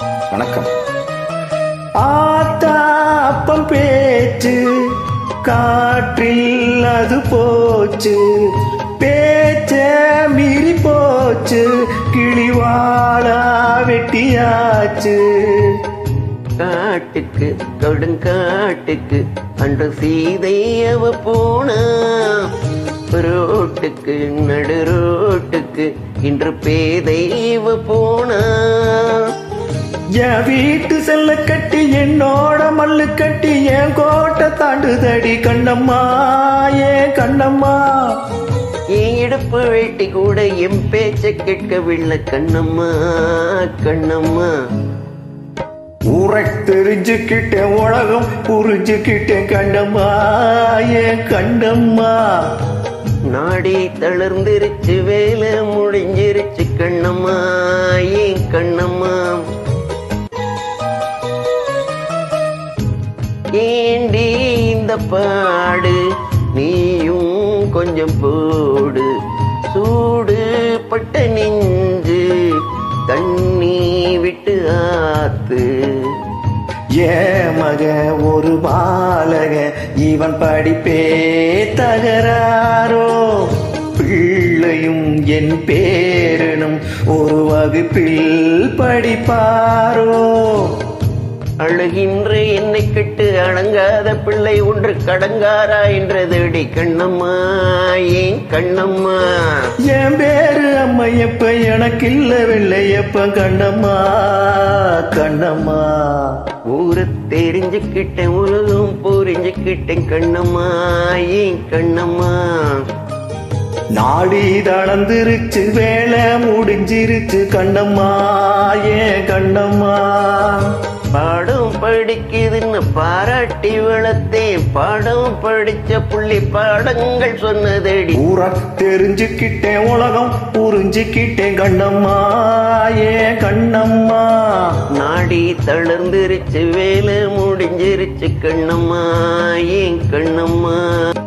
வணக்கம் ஆத்தா அப்பம் பேச்சு காற்றில் அது போச்சு பேச்ச மீறி போச்சு கிளிவாளா வெட்டியாச்சு காட்டுக்கு கொடுங்காட்டுக்கு அன்று சீதை அவ போனா ரோட்டுக்கு நடு ரோட்டுக்கு இன்று பேதை இவ போனா என் வீட்டு செல்ல கட்டி என்னோட மல்லு கட்டி என் கோட்டை தாண்டுதடி கண்ணம்மா ஏன் கண்ணம்மா என் இடுப்பு வேட்டி கூட என் பேச்ச கேட்கவில்லை கண்ணம்மா கண்ணம்மா ஊரை தெரிஞ்சுக்கிட்டேன் உலகம் புரிஞ்சுக்கிட்டேன் கண்டம்மா ஏன் கண்டம்மா நாடி தளர்ந்திருச்சு வேலை முடிஞ்சிருச்சு கண்ணம்மா ஏன் கண்ணம்மா ஏண்டி இந்த பாடு நீயும் கொஞ்சம் போடு சூடு பட்ட நெஞ்சு தண்ணி விட்டு ஆத்து ஏன் மக ஒரு பாலக இவன் படிப்பே தகராறோ பிள்ளையும் என் பேரனும் ஒரு வகுப்பில் படிப்பாரோ அழுகின்ற என்னை கட்டு அடங்காத பிள்ளை ஒன்று கடங்காரா என்றதடி கண்ணம்மா ஏன் கண்ணம்மா என் பேரு அம்மையப்ப எனக்கு இல்ல வெள்ளையப்ப கண்ணம்மா கண்ணம்மா ஊரை தெரிஞ்சுக்கிட்டேன் உலகம் புரிஞ்சுக்கிட்டேன் கண்ணம்மா ஏன் கண்ணம்மா நாடி தளர்ந்துருச்சு வேலை முடிஞ்சிருச்சு கண்ணம்மா ஏன் கண்ணம்மா பாடம் படிக்குதுன்னு பாராட்டி வளர்த்தேன் பாடம் படிச்ச புள்ளி பாடங்கள் சொன்னதடி ஊரை தெரிஞ்சுக்கிட்டேன் உலகம் புரிஞ்சுக்கிட்டேன் கண்ணம்மா ஏன் கண்ணம்மா நாடி தளர்ந்துருச்சு வேலை முடிஞ்சிருச்சு கண்ணம்மா ஏன் கண்ணம்மா